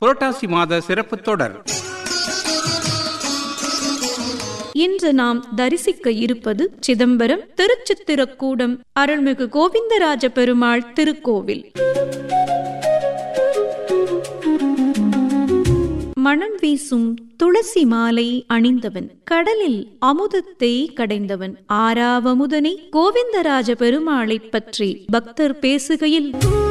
புரட்டாசி மாத சிறப்பு தொடர் இன்று நாம் தரிசிக்க இருப்பது சிதம்பரம் திருச்சித்திரக்கூடம் அருள்மிகு கோவிந்தராஜ பெருமாள் திருக்கோவில் மணம் வீசும் துளசி மாலை அணிந்தவன் கடலில் அமுதத்தை கடைந்தவன் ஆறாவமுதனை கோவிந்தராஜ பெருமாளைப் பற்றி பக்தர் பேசுகையில்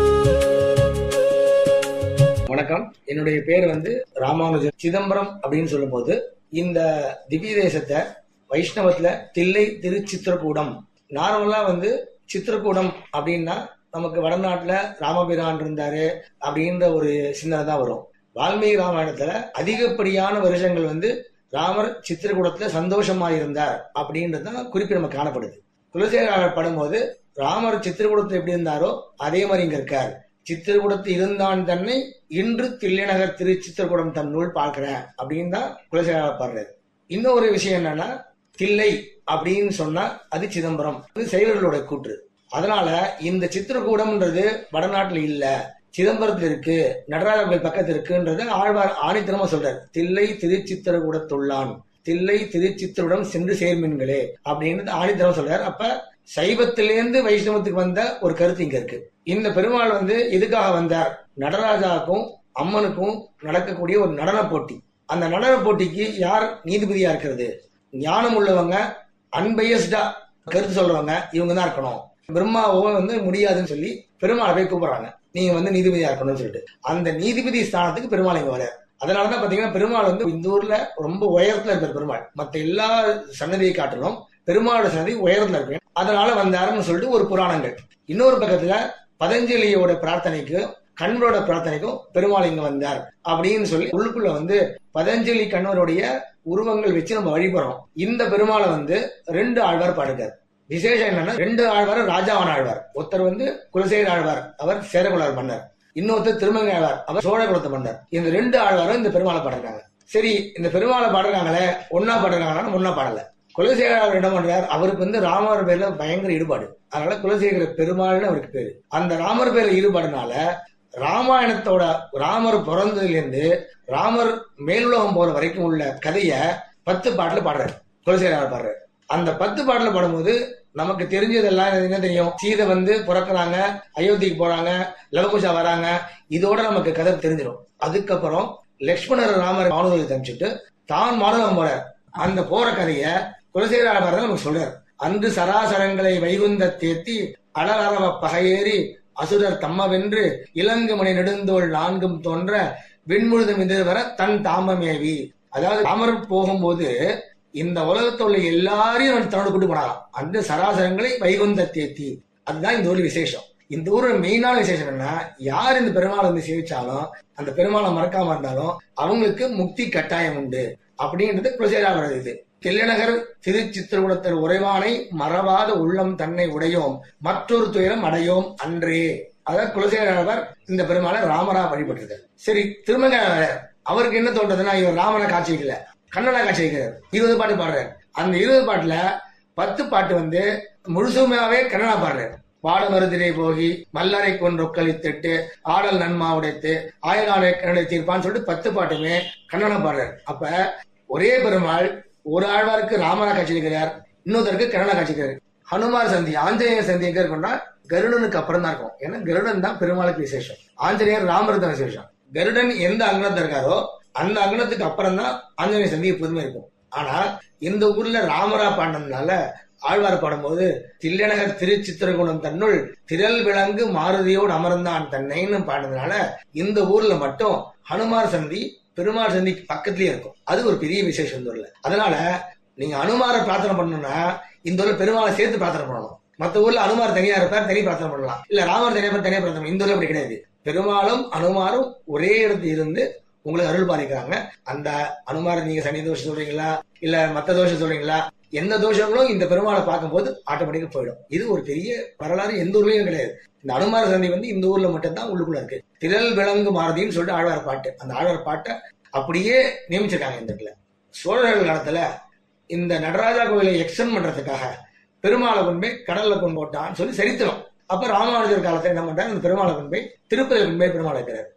வணக்கம் என்னுடைய பேர் வந்து ராமானுஜன் சிதம்பரம் அப்படின்னு சொல்லும்போது இந்த திவ்ய தேசத்தை வைஷ்ணவத்துல தில்லை திருச்சித்திரக்கூடம் நார்மலா வந்து சித்திரக்கூடம் அப்படின்னா நமக்கு வடநாட்டுல ராமபிரான் இருந்தாரு அப்படின்ற ஒரு சிந்தனை தான் வரும் வால்மீகி ராமாயணத்துல அதிகப்படியான வருஷங்கள் வந்து ராமர் சித்திரக்கூடத்துல சந்தோஷமா இருந்தார் அப்படின்றது தான் குறிப்பு நமக்கு காணப்படுது துளசியாளர் படும்போது ராமர் சித்திரக்கூடத்துல எப்படி இருந்தாரோ அதே மாதிரி இங்க இருக்கார் சித்திரக்கூடத்து இருந்தான் தன்னை இன்று தில்லைநகர் திருச்சித்திரக்கூடம் தன் நூல் பார்க்கிறேன் அப்படின்னு தான் குலசேகர பாடுறாரு இன்னொரு விஷயம் என்னன்னா தில்லை அப்படின்னு சொன்னா அது சிதம்பரம் அது சைவர்களோட கூற்று அதனால இந்த சித்திரக்கூடம்ன்றது வடநாட்டுல இல்ல சிதம்பரத்துல இருக்கு நடராஜ கோயில் பக்கத்துல இருக்குன்றது ஆழ்வார் ஆணித்தனமா சொல்றாரு தில்லை திருச்சித்திரக்கூடத்துள்ளான் தில்லை திருச்சித்திரகுடம் சென்று சேர்மின்களே அப்படின்னு ஆணித்தனமா சொல்றாரு அப்ப சைவத்திலேருந்து வைஷ்ணவத்துக்கு வந்த ஒரு கருத்து இங்க இருக்கு இந்த பெருமாள் வந்து எதுக்காக வந்தார் நடராஜாவுக்கும் அம்மனுக்கும் நடக்கக்கூடிய ஒரு நடன போட்டி அந்த நடன போட்டிக்கு யார் நீதிபதியா இருக்கிறது ஞானம் உள்ளவங்க அன்பயஸ்டா கருத்து சொல்றவங்க இவங்க தான் இருக்கணும் பிரம்மாவோ வந்து முடியாதுன்னு சொல்லி பெருமாளை போய் கூப்பிடுறாங்க நீங்க வந்து நீதிபதியா இருக்கணும்னு சொல்லிட்டு அந்த நீதிபதி ஸ்தானத்துக்கு பெருமாள் இங்க வர அதனாலதான் பாத்தீங்கன்னா பெருமாள் வந்து இந்த ஊர்ல ரொம்ப உயரத்துல இருக்கிற பெருமாள் மத்த எல்லா சன்னதியை காட்டிலும் பெருமாளோட சன்னதி உயரத்துல இருக்கு அதனால வந்தாருன்னு சொல்லிட்டு ஒரு புராணங்கள் இன்னொரு பக்கத்துல பதஞ்சலியோட பிரார்த்தனைக்கு கண்வரோட பிரார்த்தனைக்கும் பெருமாள் இங்க வந்தார் அப்படின்னு சொல்லி உள்ளுக்குள்ள வந்து பதஞ்சலி கண்வருடைய உருவங்கள் வச்சு நம்ம வழிபடுறோம் இந்த பெருமாளை வந்து ரெண்டு ஆழ்வார் பாடுகிறார் விசேஷம் என்னன்னா ரெண்டு ஆழ்வார் ராஜாவான ஆழ்வார் ஒருத்தர் வந்து குலசேகர ஆழ்வார் அவர் சேரகுலார் மன்னர் இன்னொருத்தர் திருமங்கை ஆழ்வார் அவர் சோழ குலத்து மன்னர் இந்த ரெண்டு ஆழ்வாரும் இந்த பெருமாளை பாடுறாங்க சரி இந்த பெருமாளை பாடுறாங்களே ஒன்னா பாடுறாங்கன்னா ஒன்னா பாடல குலசேகர என்ன பண்றார் அவருக்கு வந்து ராமர் பேர்ல பயங்கர ஈடுபாடு அதனால குலசேகர பெருமாள்னு அவருக்கு பேரு அந்த ராமர் பேர்ல ஈடுபாடுனால ராமாயணத்தோட ராமர் பிறந்ததுல இருந்து ராமர் மேலுலகம் போற வரைக்கும் உள்ள கதைய பத்து பாட்டுல பாடுறாரு குலசேகர பாடுறாரு அந்த பத்து பாட்டுல பாடும்போது நமக்கு தெரிஞ்சதெல்லாம் என்ன தெரியும் சீதை வந்து பிறக்குறாங்க அயோத்திக்கு போறாங்க லவகுஷா வராங்க இதோட நமக்கு கதை தெரிஞ்சிடும் அதுக்கப்புறம் லக்ஷ்மணர் ராமர் மாணவர்களுக்கு அனுப்பிச்சுட்டு தான் மாணவன் போறார் அந்த போற கதைய குலசேகர நமக்கு சொல்றார் அன்று சராசரங்களை வைகுந்த தேத்தி அடலரவ பகையேறி அசுரர் தம்மவென்று இலங்கு மணி நெடுந்தோள் நான்கும் தோன்ற விண்முழுதும் வர தன் தாமமேவி அதாவது ராமர் போகும்போது இந்த உலகத்தில் உள்ள எல்லாரையும் தன்னோட கூட்டு போனாராம் அந்த சராசரங்களை வைகுந்த தேத்தி அதுதான் இந்த ஊர் விசேஷம் இந்த ஊரோட மெயினான விசேஷம் என்ன யார் இந்த பெருமாளை வந்து சேவிச்சாலும் அந்த பெருமாளை மறக்காம இருந்தாலும் அவங்களுக்கு முக்தி கட்டாயம் உண்டு அப்படின்றது குலசேகர இது தில்லைநகர் திருச்சித்திரகுடத்தர் உறைவானை மறவாத உள்ளம் தன்னை உடையோம் மற்றொரு துயரம் அடையோம் அன்றே அதாவது குலசேகரவர் இந்த பெருமாளை ராமரா வழிபட்டிருக்கார் சரி திருமங்க அவருக்கு என்ன தோன்றதுன்னா இவர் ராமனை காட்சி வைக்கல கண்ணனா காட்சி வைக்கிறார் இருபது பாட்டு பாடுறாரு அந்த இருபது பாட்டுல பத்து பாட்டு வந்து முழுசுமையாவே கண்ணனா பாடுறாரு பாட மருதிரை போகி மல்லரை கொன்றொக்களித்திட்டு ஆடல் நன்மா உடைத்து ஆயனாடை கண்ணடை தீர்ப்பான்னு சொல்லிட்டு பத்து பாட்டுமே கண்ணனா பாடுறாரு அப்ப ஒரே பெருமாள் ஒரு ஆழ்வாருக்கு ராமரா காட்சி இருக்கிறார் இன்னொருத்தருக்கு கருணா காட்சி இருக்கிறார் ஹனுமார் சந்தி ஆஞ்சநேயர் சந்தி எங்க இருக்கும்னா கருடனுக்கு அப்புறம் தான் இருக்கும் ஏன்னா கருடன் தான் பெருமாளுக்கு விசேஷம் ஆஞ்சநேயர் ராமருக்கு தான் விசேஷம் கருடன் எந்த அங்கனத்துல இருக்காரோ அந்த அங்கனத்துக்கு அப்புறம் தான் ஆஞ்சநேய சந்தி எப்போதுமே இருக்கும் ஆனா இந்த ஊர்ல ராமரா பாடினதுனால ஆழ்வார் பாடும்போது தில்லைநகர் திருச்சித்திரகுணம் தன்னுள் திரள் விலங்கு மாருதியோடு அமர்ந்தான் தன்னைன்னு பாடினதுனால இந்த ஊர்ல மட்டும் ஹனுமார் சந்தி பெருமாள் சந்திக்கு பக்கத்துலயே இருக்கும் அது ஒரு பெரிய விசேஷம் இந்த ஊர்ல அதனால நீங்க அனுமார பிரார்த்தனை பண்ணணும்னா இந்த ஊர்ல பெருமாளை சேர்த்து பிரார்த்தனை பண்ணணும் மத்த ஊர்ல அனுமார் தனியா இருப்பார் தனி பிரார்த்தனை பண்ணலாம் இல்ல ராமர் தனியா தனியா பிரார்த்தனை இந்த ஊர்ல அப்படி கிடையாது பெருமாளும் அனுமாரும் ஒரே இடத்துல இருந்து உங்களுக்கு அருள் பாலிக்கிறாங்க அந்த அனுமார நீங்க சனி தோஷம் சொல்றீங்களா இல்ல மத்த தோஷம் சொல்றீங்களா எந்த தோஷங்களும் இந்த பெருமாளை பார்க்கும்போது ஆட்டோமேட்டிக்கா போயிடும் இது ஒரு பெரிய வரலாறு எந்த ஊர்லயும் கிடையாது இந்த அனுமார சந்தி வந்து இந்த ஊர்ல மட்டும்தான் உள்ளுக்குள்ள இருக்கு திரள் விலங்கு மாறுதின்னு சொல்லிட்டு ஆழ்வார் பாட்டு அந்த ஆழ்வார் பாட்டை அப்படியே நியமிச்சிருக்காங்க இந்த இடத்துல சோழர்கள் காலத்துல இந்த நடராஜா கோயிலை எக்ஸ்டென்ட் பண்றதுக்காக பெருமாளை கொண்டு போய் கடல்ல கொண்டு போட்டான்னு சொல்லி சரித்திரம் அப்ப ராமானுஜர் காலத்துல என்ன பண்றாங்க இந்த பெருமாளை கொண்டு போய் திருப்பதியில் கொண்டு போய் பெருமாள் வைக்கிறார்